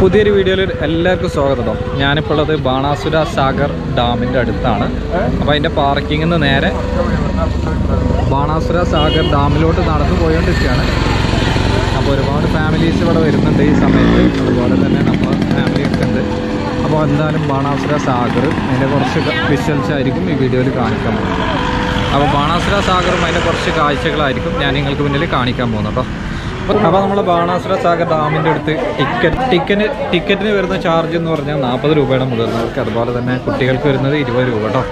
പുതിയൊരു വീഡിയോയിൽ എല്ലാവർക്കും സ്വാഗതം കേട്ടോ ഞാനിപ്പോൾ ഉള്ളത് ബാണാസുര സാഗർ ഡാമിൻ്റെ അടുത്താണ് അപ്പോൾ അതിൻ്റെ പാർക്കിങ്ങിൽ നിന്ന് നേരെ ബാണാസുര സാഗർ ഡാമിലോട്ട് നടന്നു പോയോണ്ടിരിക്കുകയാണ് അപ്പോൾ ഒരുപാട് ഫാമിലീസ് ഇവിടെ വരുന്നുണ്ട് ഈ സമയത്ത് അതുപോലെ തന്നെ നമ്മൾ ഫാമിലി ഒക്കെ ഉണ്ട് അപ്പോൾ എന്തായാലും ബാണാസുര സാഗർ അതിൻ്റെ കുറച്ച് വിഷ്വൽസ് ആയിരിക്കും ഈ വീഡിയോയിൽ കാണിക്കാൻ പോകുന്നത് അപ്പോൾ ബാണാസുര സാഗറും അതിൻ്റെ കുറച്ച് കാഴ്ചകളായിരിക്കും ഞാൻ നിങ്ങൾക്ക് മുന്നിൽ കാണിക്കാൻ പോകുന്നത് കേട്ടോ അപ്പോൾ നമ്മൾ ബാണാസുര സാഗർ ഡാമിൻ്റെ അടുത്ത് ടിക്കറ്റ് ടിക്കറ്റ് ടിക്കറ്റിന് വരുന്ന ചാർജ് എന്ന് പറഞ്ഞാൽ നാൽപ്പത് രൂപയുടെ മുതിർന്നവർക്ക് അതുപോലെ തന്നെ കുട്ടികൾക്ക് വരുന്നത് ഇരുപത് രൂപ കേട്ടോ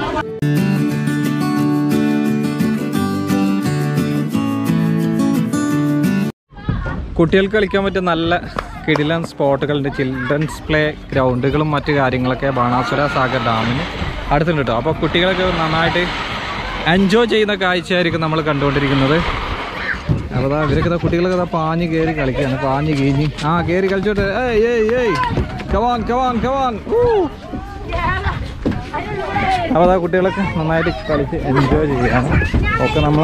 കുട്ടികൾക്ക് കളിക്കാൻ പറ്റിയ നല്ല കിടിലൻ സ്പോട്ടുകളുണ്ട് ചിൽഡ്രൻസ് പ്ലേ ഗ്രൗണ്ടുകളും മറ്റു കാര്യങ്ങളൊക്കെ ബാണാസുര സാഗർ ഡാമിന് അടുത്തുണ്ട് കേട്ടോ അപ്പോൾ കുട്ടികളൊക്കെ നന്നായിട്ട് എൻജോയ് ചെയ്യുന്ന കാഴ്ചയായിരിക്കും നമ്മൾ കണ്ടുകൊണ്ടിരിക്കുന്നത് അപ്പോൾ ദാ ഇവരൊക്കെ ദാ കുട്ടികളൊക്കെ ദാ പാഞ്ഞ് കയറി കളിക്കുകയാണ് പാഞ്ഞ് കീഞ്ഞ് ആ കയറി കളിച്ചോട്ടെ ഏയ് ഏയ് ഏയ് കവാൻ കവാൻ കവാൻ അപ്പോൾ അതാ കുട്ടികളൊക്കെ നന്നായിട്ട് കളിച്ച് എൻജോയ് ചെയ്യുകയാണ് ഒക്കെ നമ്മൾ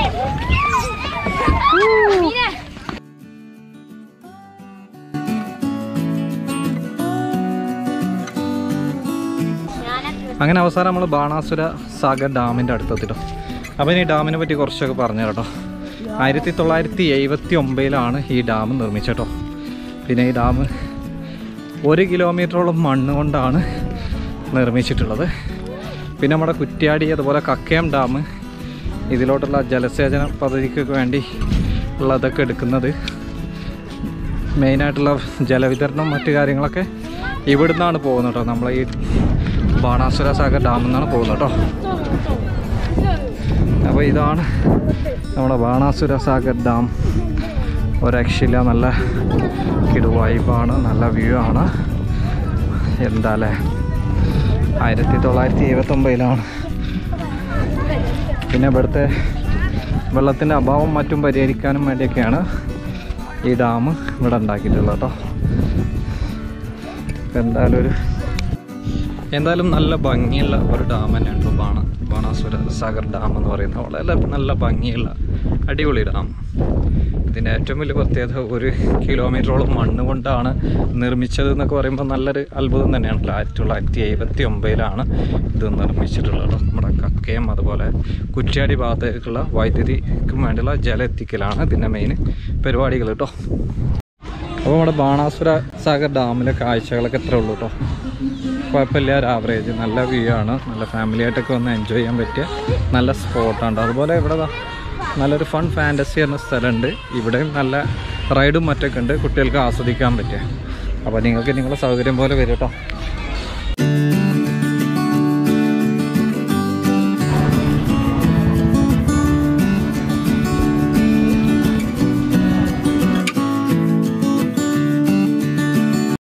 അങ്ങനെ അവസാനം നമ്മൾ ബാണാസുര സാഗർ ഡാമിൻ്റെ അടുത്തെത്തിട്ടോ അപ്പോൾ ഇനി ഡാമിനെ പറ്റി കുറച്ചൊക്കെ പറഞ്ഞു കേട്ടോ ആയിരത്തി തൊള്ളായിരത്തി എഴുപത്തി ഒമ്പതിലാണ് ഈ ഡാം നിർമ്മിച്ചട്ടോ പിന്നെ ഈ ഡാം ഒരു കിലോമീറ്ററോളം മണ്ണ് കൊണ്ടാണ് നിർമ്മിച്ചിട്ടുള്ളത് പിന്നെ നമ്മുടെ കുറ്റ്യാടി അതുപോലെ കക്കയം ഡാം ഇതിലോട്ടുള്ള ജലസേചന പദ്ധതിക്കൊക്കെ വേണ്ടി ഉള്ളതൊക്കെ എടുക്കുന്നത് മെയിനായിട്ടുള്ള ജലവിതരണം മറ്റു കാര്യങ്ങളൊക്കെ ഇവിടുന്നാണ് പോകുന്നത് കേട്ടോ നമ്മളെ ഈ ബാണാസുര സാഗർ ഡാമിൽ നിന്നാണ് പോകുന്നത് കേട്ടോ അപ്പോൾ ഇതാണ് നമ്മുടെ ബാണാസുര സാഗർ ഡാം ഒരക്ഷയില്ല നല്ല കിടുവായ്പാണ് നല്ല വ്യൂ ആണ് എന്താ അല്ലേ ആയിരത്തി തൊള്ളായിരത്തി എഴുപത്തൊമ്പതിലാണ് പിന്നെ ഇവിടുത്തെ വെള്ളത്തിൻ്റെ അഭാവം മറ്റും പരിഹരിക്കാനും വേണ്ടിയൊക്കെയാണ് ഈ ഡാം ഇവിടെ ഉണ്ടാക്കിയിട്ടുള്ളത് കേട്ടോ എന്തായാലും ഒരു എന്തായാലും നല്ല ഭംഗിയുള്ള ഒരു ഡാം തന്നെയാണ് ബാണ ബാണാസുര സാഗർ ഡാം എന്ന് പറയുന്നത് വളരെ നല്ല ഭംഗിയുള്ള അടിപൊളി ഡാം ഇതിൻ്റെ ഏറ്റവും വലിയ പ്രത്യേകത ഒരു കിലോമീറ്ററോളം മണ്ണ് കൊണ്ടാണ് നിർമ്മിച്ചത് എന്നൊക്കെ പറയുമ്പോൾ നല്ലൊരു അത്ഭുതം തന്നെയാണല്ലോ ആയിരത്തി തൊള്ളായിരത്തി എഴുപത്തി ഒമ്പതിലാണ് ഇത് നിർമ്മിച്ചിട്ടുള്ളത് നമ്മുടെ കക്കയം അതുപോലെ കുറ്റ്യാടി ഭാഗത്തേക്കുള്ള വൈദ്യുതിക്കും വേണ്ടിയുള്ള ജലം എത്തിക്കലാണ് ഇതിൻ്റെ മെയിൻ പരിപാടികൾ കേട്ടോ അപ്പോൾ നമ്മുടെ ബാണാസുര സാഗർ ഡാമിലെ കാഴ്ചകളൊക്കെ എത്ര ഉള്ളൂ കേട്ടോ കുഴപ്പമില്ല ഒരു ആവറേജ് നല്ല വ്യൂ ആണ് നല്ല ഫാമിലി ആയിട്ടൊക്കെ വന്ന് എൻജോയ് ചെയ്യാൻ പറ്റിയ നല്ല സ്പോട്ടാണ് അതുപോലെ ഇവിടെ ദാ നല്ലൊരു ഫൺ ഫാൻറ്റസി എന്ന സ്ഥലമുണ്ട് ഇവിടെയും നല്ല റൈഡും മറ്റൊക്കെ ഉണ്ട് കുട്ടികൾക്ക് ആസ്വദിക്കാൻ പറ്റിയ അപ്പോൾ നിങ്ങൾക്ക് നിങ്ങളുടെ സൗകര്യം പോലെ വരും കേട്ടോ